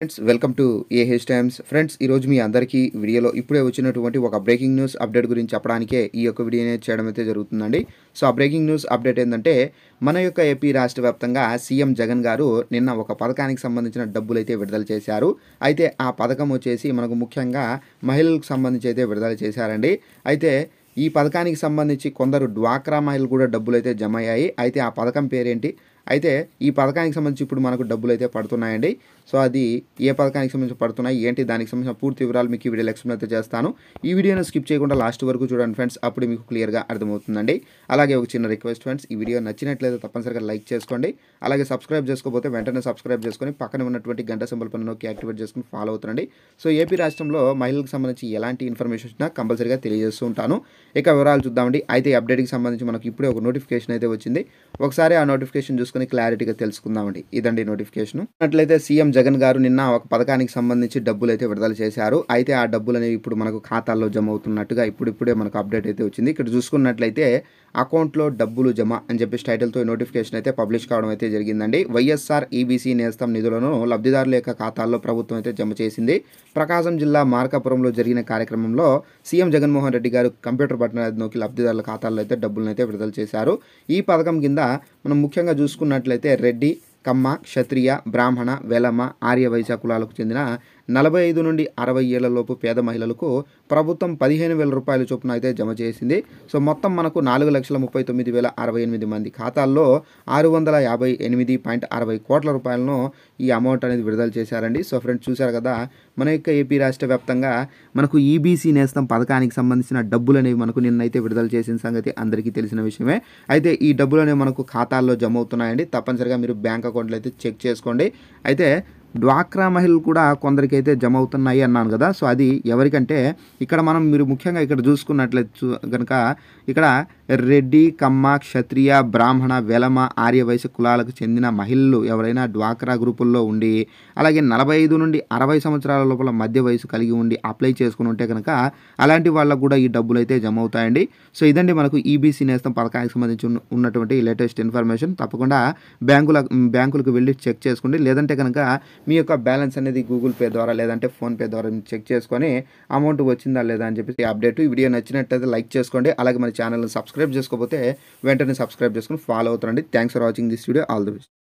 friends welcome to A H times friends ఈరోజు మీ అందరికీ వీడియోలో ఇప్పుడే వచ్చినటువంటి ఒక బ్రేకింగ్ న్యూస్ అప్డేట్ గురించి చెప్పడానికే ఈ యొక్క వీడియో అనేది చేయడం అయితే జరుగుతుందండి సో ఆ బ్రేకింగ్ న్యూస్ అప్డేట్ ఏంటంటే మన యొక్క ఏపీ రాష్ట్ర వ్యాప్తంగా సీఎం జగన్ గారు నిన్న ఒక పథకానికి సంబంధించిన డబ్బులు అయితే విడుదల చేశారు అయితే ఆ పథకం వచ్చేసి మనకు ముఖ్యంగా మహిళలకు సంబంధించి అయితే విడుదల చేశారండి అయితే ఈ పథకానికి సంబంధించి కొందరు డ్వాక్రా మహిళలు కూడా డబ్బులు అయితే జమ అయ్యాయి అయితే ఆ పథకం పేరేంటి అయితే ఈ పథకానికి సంబంధించి ఇప్పుడు మనకు డబ్బులు అయితే పడుతున్నాయండి సో అది ఏ పథకానికి సంబంధించి పడుతున్నాయి ఏంటి దానికి సంబంధించిన పూర్తి వివరాలు మీకు ఈ వీడియోలో ఎక్స్ప్లెయిన్ అయితే చేస్తాను ఈ వీడియోను స్కిప్ చేయకుండా లాస్ట్ వరకు చూడండి ఫ్రెండ్స్ అప్పుడు మీకు క్లియర్గా అర్థమవుతుందండి అలాగే ఒక చిన్న రిక్వెస్ట్ ఫ్రెండ్స్ ఈ వీడియో నచ్చినట్లయితే తప్పనిసరిగా లైక్ చేసుకోండి అలాగే సబ్స్క్రైబ్ చేసుకోకపోతే వెంటనే సబ్స్క్రైబ్ చేసుకొని పక్కన ఉన్నటువంటి గంట సింబల్ పని నొక్కి యాక్టివేట్ చేసుకుని ఫాలో అవుతుండండి సో ఏపీ రాష్ట్రంలో మహిళలకు సంబంధించి ఎలాంటి ఇన్ఫర్మేషన్ వచ్చినా కంపల్సరీగా తెలియజేస్తూ ఉంటాను ఇక వివరాలు చూద్దామండి అయితే ఈ అప్డేట్కి సంబంధించి మనకి ఇప్పుడే ఒక నోటిఫికేషన్ అయితే వచ్చింది ఒకసారి ఆ నోటిఫికేషన్ చూసుకొని క్లారిటీగా తెలుసుకుందామండి ఇదండి నోటిఫికేషన్ అట్లయితే సీఎం జగన్ గారు నిన్న ఒక పథకానికి సంబంధించి డబ్బులు అయితే విడుదల చేశారు అయితే ఆ డబ్బులు అనేవి ఇప్పుడు మనకు ఖాతాల్లో జమ అవుతున్నట్టుగా ఇప్పుడిప్పుడే మనకు అప్డేట్ అయితే వచ్చింది ఇక్కడ చూసుకున్నట్లయితే అకౌంట్లో డబ్బులు జమ అని చెప్పేసి టైటిల్తో ఈ నోటిఫికేషన్ అయితే పబ్లిష్ కావడం అయితే జరిగిందండి వైఎస్ఆర్ ఈబీసీ నేస్తం నిధులను లబ్ధిదారుల యొక్క ఖాతాల్లో ప్రభుత్వం అయితే జమ చేసింది ప్రకాశం జిల్లా మార్కాపురంలో జరిగిన కార్యక్రమంలో సీఎం జగన్మోహన్ రెడ్డి గారు కంప్యూటర్ బటన్ అనేది నొక్కి లబ్ధిదారుల ఖాతాల్లో అయితే డబ్బులను అయితే విడుదల చేశారు ఈ పథకం కింద మనం ముఖ్యంగా చూసుకున్నట్లయితే రెడ్డి కమ్మ క్షత్రియ బ్రాహ్మణ వెలమ ఆర్య వైశ్య కులాలకు చెందిన నలభై ఐదు నుండి అరవై ఏళ్లలోపు పేద మహిళలకు ప్రభుత్వం పదిహేను వేల రూపాయల చొప్పున అయితే జమ చేసింది సో మొత్తం మనకు నాలుగు లక్షల ముప్పై తొమ్మిది వేల అరవై ఎనిమిది మంది ఖాతాల్లో ఆరు వందల యాభై ఎనిమిది పాయింట్ అరవై కోట్ల రూపాయలను ఈ అమౌంట్ అనేది విడుదల చేశారండి సో ఫ్రెండ్స్ చూశారు కదా మన యొక్క ఏపీ రాష్ట్ర వ్యాప్తంగా మనకు ఈబీసీ నేస్తం పథకానికి సంబంధించిన డబ్బులు అనేవి మనకు నిన్నైతే విడుదల చేసిన సంగతి అందరికీ తెలిసిన విషయమే అయితే ఈ డబ్బులు అనేవి మనకు ఖాతాల్లో జమ అవుతున్నాయండి తప్పనిసరిగా మీరు బ్యాంక్ అకౌంట్లో అయితే చెక్ చేసుకోండి అయితే డ్వాక్రా మహిళలు కూడా కొందరికి అయితే జమ అవుతున్నాయి అన్నాను కదా సో అది ఎవరికంటే ఇక్కడ మనం మీరు ముఖ్యంగా ఇక్కడ చూసుకున్నట్లయితే చూ- కనుక ఇక్కడ రెడ్డి కమ్మ క్షత్రియ బ్రాహ్మణ వెలమ ఆర్యవైశ్య కులాలకు చెందిన మహిళలు ఎవరైనా డ్వాక్రా గ్రూపుల్లో ఉండి అలాగే నలభై ఐదు నుండి అరవై సంవత్సరాల లోపల మధ్య వయసు కలిగి ఉండి అప్లై చేసుకుని ఉంటే కనుక అలాంటి వాళ్ళకు కూడా ఈ డబ్బులు అయితే జమ అవుతాయండి సో ఇదండి మనకు ఈబీసీ నేస్తం పథకానికి సంబంధించి ఉన్న- ఉన్నటువంటి లేటెస్ట్ ఇన్ఫర్మేషన్ తప్పకుండా బ్యాంకుల బ్యాంకులకు వెళ్ళి చెక్ చేసుకోండి లేదంటే కనుక మీ యొక్క బ్యాలెన్స్ అనేది గూగుల్ పే ద్వారా లేదంటే ఫోన్పే ద్వారా మీరు చెక్ చేసుకొని అమౌంట్ వచ్చిందా లేదా అని చెప్పేసి అప్డేట్ ఈ వీడియో నచ్చినట్లయితే లైక్ చేసుకోండి అలాగే మన ఛానల్ని సబ్స్క్రైబ్ చేసుకోకపోతే వెంటనే సబ్స్క్రైబ్ చేసుకుని ఫాలో అవుతారండి thanks for watching this video all the best